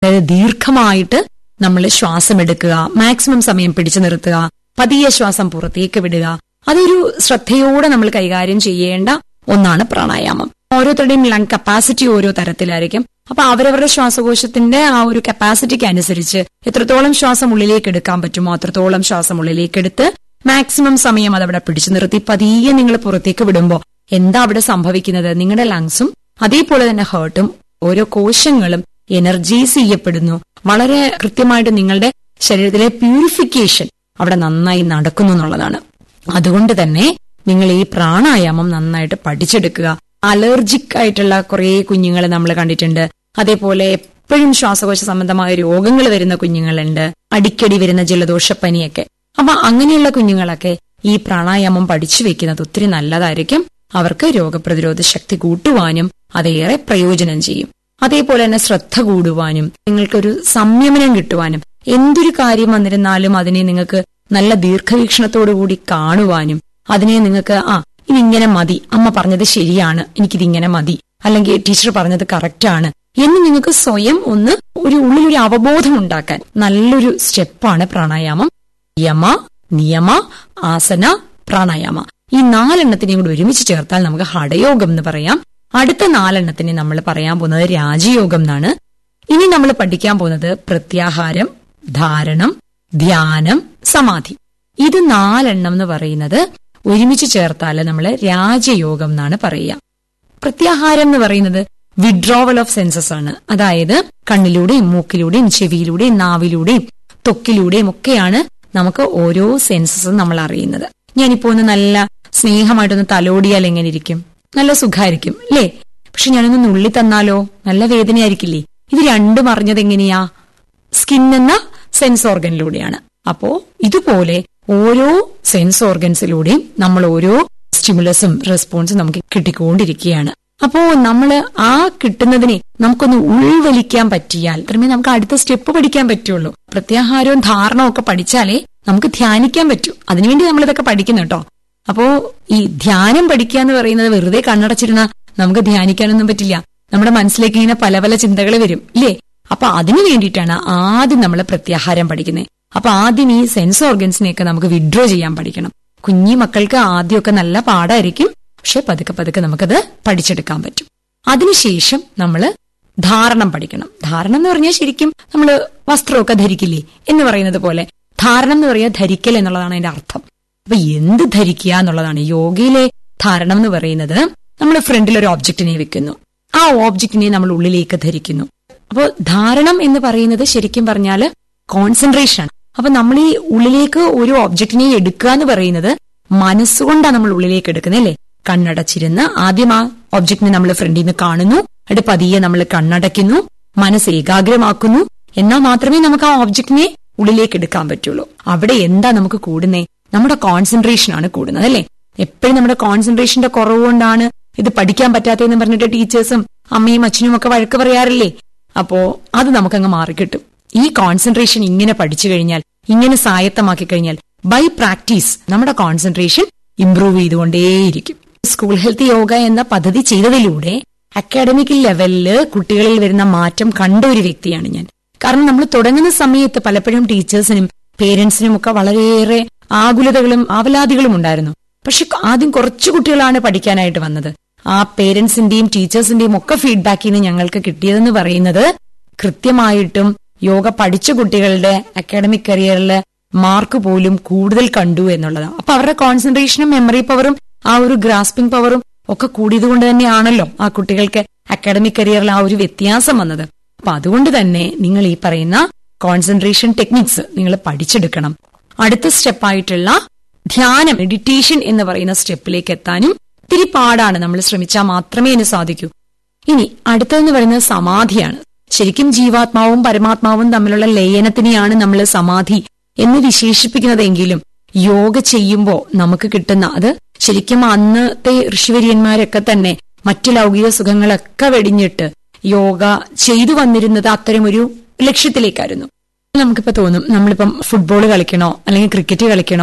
അതായത് ദീർഘമായിട്ട് നമ്മൾ ശ്വാസം എടുക്കുക മാക്സിമം സമയം പിടിച്ചു നിർത്തുക പതിയെ ശ്വാസം പുറത്തേക്ക് വിടുക അതൊരു ശ്രദ്ധയോടെ നമ്മൾ കൈകാര്യം ചെയ്യേണ്ട ഒന്നാണ് പ്രാണായാമം ഓരോരുത്തരുടെയും ലങ് കപ്പാസിറ്റി ഓരോ തരത്തിലായിരിക്കും അപ്പൊ അവരവരുടെ ശ്വാസകോശത്തിന്റെ ആ ഒരു കപ്പാസിറ്റിക്ക് അനുസരിച്ച് എത്രത്തോളം ശ്വാസം ഉള്ളിലേക്ക് എടുക്കാൻ പറ്റുമോ അത്രത്തോളം ശ്വാസം ഉള്ളിലേക്ക് എടുത്ത് മാക്സിമം സമയം അതവിടെ പിടിച്ചു നിർത്തി പതിയെ നിങ്ങൾ പുറത്തേക്ക് വിടുമ്പോൾ എന്താ അവിടെ സംഭവിക്കുന്നത് നിങ്ങളുടെ ലങ്സും അതേപോലെ തന്നെ ഹേർട്ടും ഓരോ കോശങ്ങളും എനർജൈസ് ചെയ്യപ്പെടുന്നു വളരെ കൃത്യമായിട്ട് നിങ്ങളുടെ ശരീരത്തിലെ പ്യൂരിഫിക്കേഷൻ അവിടെ നന്നായി നടക്കുന്നു എന്നുള്ളതാണ് അതുകൊണ്ട് തന്നെ നിങ്ങൾ ഈ പ്രാണായാമം നന്നായിട്ട് പഠിച്ചെടുക്കുക അലർജിക് ആയിട്ടുള്ള കുറെ കുഞ്ഞുങ്ങളെ നമ്മൾ കണ്ടിട്ടുണ്ട് അതേപോലെ എപ്പോഴും ശ്വാസകോശ സംബന്ധമായ രോഗങ്ങൾ വരുന്ന കുഞ്ഞുങ്ങളുണ്ട് അടിക്കടി വരുന്ന ജലദോഷപ്പനിയൊക്കെ അപ്പൊ അങ്ങനെയുള്ള കുഞ്ഞുങ്ങളൊക്കെ ഈ പ്രാണായാമം പഠിച്ചു വെക്കുന്നത് ഒത്തിരി നല്ലതായിരിക്കും അവർക്ക് രോഗപ്രതിരോധ ശക്തി കൂട്ടുവാനും അതേറെ പ്രയോജനം ചെയ്യും അതേപോലെ തന്നെ ശ്രദ്ധ കൂടുവാനും നിങ്ങൾക്കൊരു സംയമനം കിട്ടുവാനും എന്തൊരു കാര്യം വന്നിരുന്നാലും അതിനെ നിങ്ങൾക്ക് നല്ല ദീർഘവീക്ഷണത്തോടു കൂടി കാണുവാനും അതിനെ നിങ്ങൾക്ക് ആ ഇതിങ്ങനെ മതി അമ്മ പറഞ്ഞത് ശരിയാണ് എനിക്കിതിങ്ങനെ മതി അല്ലെങ്കിൽ ടീച്ചർ പറഞ്ഞത് കറക്റ്റ് ആണ് എന്ന് നിങ്ങൾക്ക് സ്വയം ഒന്ന് ഒരു ഉള്ളിലൊരു അവബോധം ഉണ്ടാക്കാൻ നല്ലൊരു സ്റ്റെപ്പാണ് പ്രാണായാമം യമ നിയമ ആസന പ്രാണായാമ ഈ നാലെണ്ണത്തിനെയും കൂടി ഒരുമിച്ച് ചേർത്താൽ നമുക്ക് ഹഠയോഗം എന്ന് പറയാം അടുത്ത നാലെണ്ണത്തിനെ നമ്മൾ പറയാൻ പോകുന്നത് രാജയോഗം എന്നാണ് ഇനി നമ്മൾ പഠിക്കാൻ പോകുന്നത് പ്രത്യാഹാരം ധാരണം ധ്യാനം സമാധി ഇത് നാലെണ്ണം എന്ന് പറയുന്നത് ഒരുമിച്ച് ചേർത്താൽ നമ്മൾ രാജയോഗം എന്നാണ് പറയുക പ്രത്യാഹാരം എന്ന് പറയുന്നത് വിഡ്രോവൽ ഓഫ് സെൻസസ് ആണ് അതായത് കണ്ണിലൂടെയും മൂക്കിലൂടെയും ചെവിയിലൂടെയും നാവിലൂടെയും ത്വക്കിലൂടെയും ഒക്കെയാണ് നമുക്ക് ഓരോ സെൻസസും നമ്മൾ അറിയുന്നത് ഞാനിപ്പോ ഒന്ന് നല്ല സ്നേഹമായിട്ടൊന്ന് തലോടിയാൽ എങ്ങനെ ഇരിക്കും നല്ല സുഖമായിരിക്കും അല്ലേ പക്ഷെ ഞാനൊന്ന് നുള്ളി തന്നാലോ നല്ല വേദനയായിരിക്കില്ലേ ഇത് രണ്ടും അറിഞ്ഞത് എങ്ങനെയാ സ്കിൻ എന്ന സെൻസ് ഓർഗനിലൂടെയാണ് അപ്പോ ഇതുപോലെ ഓരോ സെൻസ് ഓർഗൻസിലൂടെയും നമ്മൾ ഓരോ സ്റ്റിമുലസും റെസ്പോൺസും നമുക്ക് കിട്ടിക്കൊണ്ടിരിക്കുകയാണ് അപ്പോ നമ്മള് ആ കിട്ടുന്നതിനെ നമുക്കൊന്ന് ഉൾവലിക്കാൻ പറ്റിയാൽ അത്രമേ നമുക്ക് അടുത്ത സ്റ്റെപ്പ് പഠിക്കാൻ പറ്റുള്ളൂ പ്രത്യാഹാരവും ധാരണവും ഒക്കെ പഠിച്ചാലേ നമുക്ക് ധ്യാനിക്കാൻ പറ്റൂ അതിനുവേണ്ടി നമ്മൾ ഇതൊക്കെ പഠിക്കുന്നു കേട്ടോ അപ്പോ ഈ ധ്യാനം പഠിക്കുക എന്ന് പറയുന്നത് വെറുതെ കണ്ണടച്ചിരുന്ന നമുക്ക് ധ്യാനിക്കാനൊന്നും പറ്റില്ല നമ്മുടെ മനസ്സിലേക്ക് ഇങ്ങനെ പല പല ചിന്തകൾ വരും ഇല്ലേ അപ്പൊ അതിനു വേണ്ടിയിട്ടാണ് ആദ്യം നമ്മൾ പ്രത്യാഹാരം പഠിക്കുന്നത് അപ്പൊ ആദ്യം ഈ സെൻസ് ഓർഗൻസിനെയൊക്കെ നമുക്ക് വിഡ്രോ ചെയ്യാൻ പഠിക്കണം കുഞ്ഞി മക്കൾക്ക് ആദ്യമൊക്കെ നല്ല പാടായിരിക്കും പക്ഷെ പതുക്കെ പതുക്കെ നമുക്കത് പഠിച്ചെടുക്കാൻ പറ്റും അതിനുശേഷം നമ്മൾ ധാരണം പഠിക്കണം ധാരണം എന്ന് പറഞ്ഞാൽ ശരിക്കും നമ്മൾ വസ്ത്രമൊക്കെ ധരിക്കില്ലേ എന്ന് പറയുന്നത് പോലെ ധാരണം എന്ന് പറയുക ധരിക്കൽ എന്നുള്ളതാണ് അതിന്റെ അർത്ഥം അപ്പൊ എന്ത് ധരിക്കുക എന്നുള്ളതാണ് യോഗയിലെ ധാരണം എന്ന് പറയുന്നത് നമ്മൾ ഫ്രണ്ടിൽ ഒരു ഓബ്ജക്റ്റിനെ വെക്കുന്നു ആ ഓബ്ജക്റ്റിനെ നമ്മൾ ഉള്ളിലേക്ക് ധരിക്കുന്നു അപ്പോൾ ധാരണം എന്ന് പറയുന്നത് ശരിക്കും പറഞ്ഞാല് കോൺസെൻട്രേഷൻ ആണ് അപ്പൊ നമ്മൾ ഈ ഉള്ളിലേക്ക് ഒരു ഒബ്ജക്റ്റിനെ എടുക്കുക എന്ന് പറയുന്നത് മനസ്സുകൊണ്ടാണ് നമ്മൾ ഉള്ളിലേക്ക് എടുക്കുന്നത് അല്ലേ കണ്ണടച്ചിരുന്ന് ആദ്യം ആ ഒബ്ജക്റ്റിനെ നമ്മൾ ഫ്രണ്ടിൽ നിന്ന് കാണുന്നു എന്നിട്ട് പതിയെ നമ്മൾ കണ്ണടയ്ക്കുന്നു മനസ്സ് ഏകാഗ്രമാക്കുന്നു എന്നാൽ മാത്രമേ നമുക്ക് ആ ഒബ്ജക്റ്റിനെ ഉള്ളിലേക്ക് എടുക്കാൻ പറ്റുള്ളൂ അവിടെ എന്താ നമുക്ക് കൂടുന്നേ നമ്മുടെ കോൺസെൻട്രേഷൻ ആണ് കൂടുന്നത് അല്ലേ എപ്പോഴും നമ്മുടെ കോൺസെൻട്രേഷന്റെ കുറവ് കൊണ്ടാണ് ഇത് പഠിക്കാൻ പറ്റാത്തതെന്ന് പറഞ്ഞിട്ട് ടീച്ചേഴ്സും അമ്മയും അച്ഛനും ഒക്കെ വഴക്ക് പറയാറില്ലേ അപ്പോ അത് നമുക്കങ്ങ് മാറിക്കിട്ടും ഈ കോൺസെൻട്രേഷൻ ഇങ്ങനെ പഠിച്ചു കഴിഞ്ഞാൽ ഇങ്ങനെ സ്വായത്തമാക്കി കഴിഞ്ഞാൽ ബൈ പ്രാക്ടീസ് നമ്മുടെ കോൺസെൻട്രേഷൻ ഇംപ്രൂവ് ചെയ്തുകൊണ്ടേയിരിക്കും സ്കൂൾ ഹെൽത്ത് യോഗ എന്ന പദ്ധതി ചെയ്തതിലൂടെ അക്കാഡമിക് ലെവലില് കുട്ടികളിൽ വരുന്ന മാറ്റം കണ്ട ഒരു വ്യക്തിയാണ് ഞാൻ കാരണം നമ്മൾ തുടങ്ങുന്ന സമയത്ത് പലപ്പോഴും ടീച്ചേഴ്സിനും പേരൻസിനും ഒക്കെ വളരെയേറെ ആകുലതകളും ആവലാതികളും ഉണ്ടായിരുന്നു പക്ഷെ ആദ്യം കുറച്ചു കുട്ടികളാണ് പഠിക്കാനായിട്ട് വന്നത് ആ പേരൻസിന്റെയും ടീച്ചേഴ്സിന്റെയും ഒക്കെ ഫീഡ്ബാക്കിൽ നിന്ന് ഞങ്ങൾക്ക് കിട്ടിയതെന്ന് പറയുന്നത് കൃത്യമായിട്ടും യോഗ പഠിച്ച കുട്ടികളുടെ അക്കാഡമിക് കരിയറില് മാർക്ക് പോലും കൂടുതൽ കണ്ടു എന്നുള്ളതാണ് അപ്പൊ അവരുടെ കോൺസെൻട്രേഷനും മെമ്മറി പവറും ആ ഒരു ഗ്രാസ്പിംഗ് പവറും ഒക്കെ കൂടിയത് കൊണ്ട് തന്നെയാണല്ലോ ആ കുട്ടികൾക്ക് അക്കാഡമിക് കരിയറിൽ ആ ഒരു വ്യത്യാസം വന്നത് അപ്പൊ അതുകൊണ്ട് തന്നെ നിങ്ങൾ ഈ പറയുന്ന കോൺസെൻട്രേഷൻ ടെക്നിക്സ് നിങ്ങൾ പഠിച്ചെടുക്കണം അടുത്ത സ്റ്റെപ്പായിട്ടുള്ള ധ്യാനം മെഡിറ്റേഷൻ എന്ന് പറയുന്ന സ്റ്റെപ്പിലേക്ക് എത്താനും ഇത്തിരി പാടാണ് നമ്മൾ ശ്രമിച്ചാൽ മാത്രമേ അതിന് സാധിക്കൂ ഇനി അടുത്തതെന്ന് പറയുന്നത് സമാധിയാണ് ശരിക്കും ജീവാത്മാവും പരമാത്മാവും തമ്മിലുള്ള ലയനത്തിനെയാണ് നമ്മൾ സമാധി എന്ന് വിശേഷിപ്പിക്കുന്നതെങ്കിലും യോഗ ചെയ്യുമ്പോൾ നമുക്ക് കിട്ടുന്ന അത് ശരിക്കും അന്നത്തെ ഋഷിവര്യന്മാരൊക്കെ തന്നെ മറ്റു ലൗകിക സുഖങ്ങളൊക്കെ വെടിഞ്ഞിട്ട് യോഗ ചെയ്തു വന്നിരുന്നത് അത്തരം ഒരു ലക്ഷ്യത്തിലേക്കായിരുന്നു നമുക്കിപ്പോ തോന്നും നമ്മളിപ്പം ഫുട്ബോൾ കളിക്കണോ അല്ലെങ്കിൽ ക്രിക്കറ്റ് കളിക്കണോ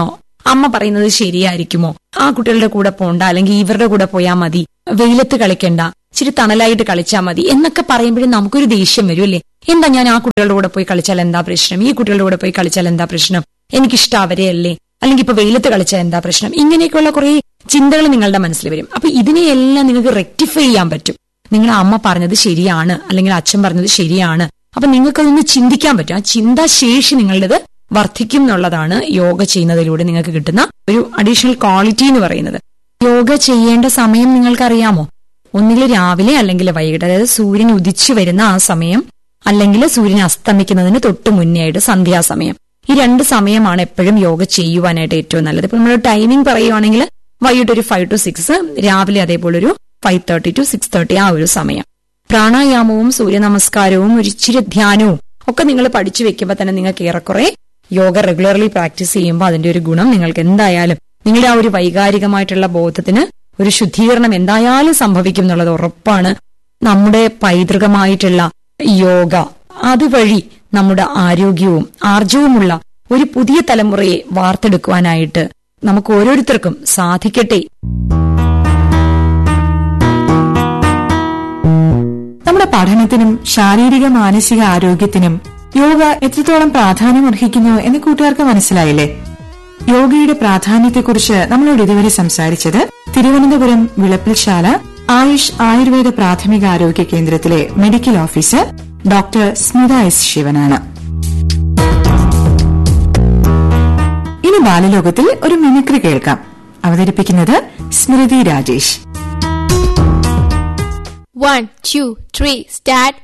അമ്മ പറയുന്നത് ശരിയായിരിക്കുമോ ആ കുട്ടികളുടെ കൂടെ പോണ്ട അല്ലെങ്കിൽ ഇവരുടെ കൂടെ പോയാൽ മതി വെയിലത്ത് കളിക്കണ്ട ഇച്ചിരി തണലായിട്ട് കളിച്ചാൽ മതി എന്നൊക്കെ പറയുമ്പോഴും നമുക്കൊരു ദേഷ്യം വരും അല്ലേ എന്താ ഞാൻ ആ കുട്ടികളുടെ കൂടെ പോയി കളിച്ചാൽ എന്താ പ്രശ്നം ഈ കുട്ടികളുടെ കൂടെ പോയി കളിച്ചാൽ എന്താ പ്രശ്നം എനിക്കിഷ്ടം അവരെ അല്ലേ അല്ലെങ്കിൽ ഇപ്പൊ വെയിലത്ത് കളിച്ചാൽ എന്താ പ്രശ്നം ഇങ്ങനെയൊക്കെയുള്ള കുറെ ചിന്തകൾ നിങ്ങളുടെ മനസ്സിൽ വരും അപ്പൊ ഇതിനെയെല്ലാം നിങ്ങൾക്ക് റെക്ടിഫൈ ചെയ്യാൻ പറ്റും നിങ്ങളുടെ അമ്മ പറഞ്ഞത് ശരിയാണ് അല്ലെങ്കിൽ അച്ഛൻ പറഞ്ഞത് ശരിയാണ് അപ്പൊ നിങ്ങൾക്കതൊന്ന് ചിന്തിക്കാൻ പറ്റും ആ ചിന്താശേഷി നിങ്ങളുടേത് വർദ്ധിക്കും എന്നുള്ളതാണ് യോഗ ചെയ്യുന്നതിലൂടെ നിങ്ങൾക്ക് കിട്ടുന്ന ഒരു അഡീഷണൽ ക്വാളിറ്റി എന്ന് പറയുന്നത് യോഗ ചെയ്യേണ്ട സമയം നിങ്ങൾക്കറിയാമോ ഒന്നുകിൽ രാവിലെ അല്ലെങ്കിൽ വൈകിട്ട് അതായത് സൂര്യൻ ഉദിച്ചു വരുന്ന ആ സമയം അല്ലെങ്കിൽ സൂര്യൻ അസ്തമിക്കുന്നതിന് തൊട്ട് മുന്നേ ആയിട്ട് സന്ധ്യാസമയം ഈ രണ്ട് സമയമാണ് എപ്പോഴും യോഗ ചെയ്യുവാനായിട്ട് ഏറ്റവും നല്ലത് ഇപ്പൊ നമ്മൾ ടൈമിംഗ് പറയുവാണെങ്കിൽ വൈകിട്ട് ഒരു ഫൈവ് ടു സിക്സ് രാവിലെ അതേപോലെ ഒരു five thirty to six thirty ആ ഒരു സമയം പ്രാണായാമവും സൂര്യനമസ്കാരവും ഒരു ഇച്ചിരി ധ്യാനവും ഒക്കെ നിങ്ങൾ പഠിച്ചു വെക്കുമ്പോൾ തന്നെ നിങ്ങൾക്ക് ഏറെക്കുറെ യോഗ റെഗുലർലി പ്രാക്ടീസ് ചെയ്യുമ്പോൾ അതിന്റെ ഒരു ഗുണം നിങ്ങൾക്ക് എന്തായാലും നിങ്ങളുടെ ആ ഒരു വൈകാരികമായിട്ടുള്ള ബോധത്തിന് ഒരു ശുദ്ധീകരണം എന്തായാലും സംഭവിക്കും എന്നുള്ളത് ഉറപ്പാണ് നമ്മുടെ പൈതൃകമായിട്ടുള്ള യോഗ അതുവഴി നമ്മുടെ ആരോഗ്യവും ആർജവുമുള്ള ഒരു പുതിയ തലമുറയെ വാർത്തെടുക്കുവാനായിട്ട് നമുക്ക് ഓരോരുത്തർക്കും സാധിക്കട്ടെ നമ്മുടെ പഠനത്തിനും ശാരീരിക മാനസിക ആരോഗ്യത്തിനും യോഗ എത്രത്തോളം പ്രാധാന്യം അർഹിക്കുന്നു എന്ന് കൂട്ടുകാർക്ക് മനസ്സിലായില്ലേ യോഗയുടെ പ്രാധാന്യത്തെക്കുറിച്ച് നമ്മളോട് ഇതുവരെ സംസാരിച്ചത് തിരുവനന്തപുരം വിളപ്പിൽശാല ആയുഷ് ആയുർവേദ പ്രാഥമിക ആരോഗ്യ കേന്ദ്രത്തിലെ medical officer doctor Smitha S ശിവനാണ് ഇനി ബാലലോകത്തിൽ ഒരു മിമിക്രി കേൾക്കാം അവതരിപ്പിക്കുന്നത് സ്മൃതി Rajesh One, two, three, start.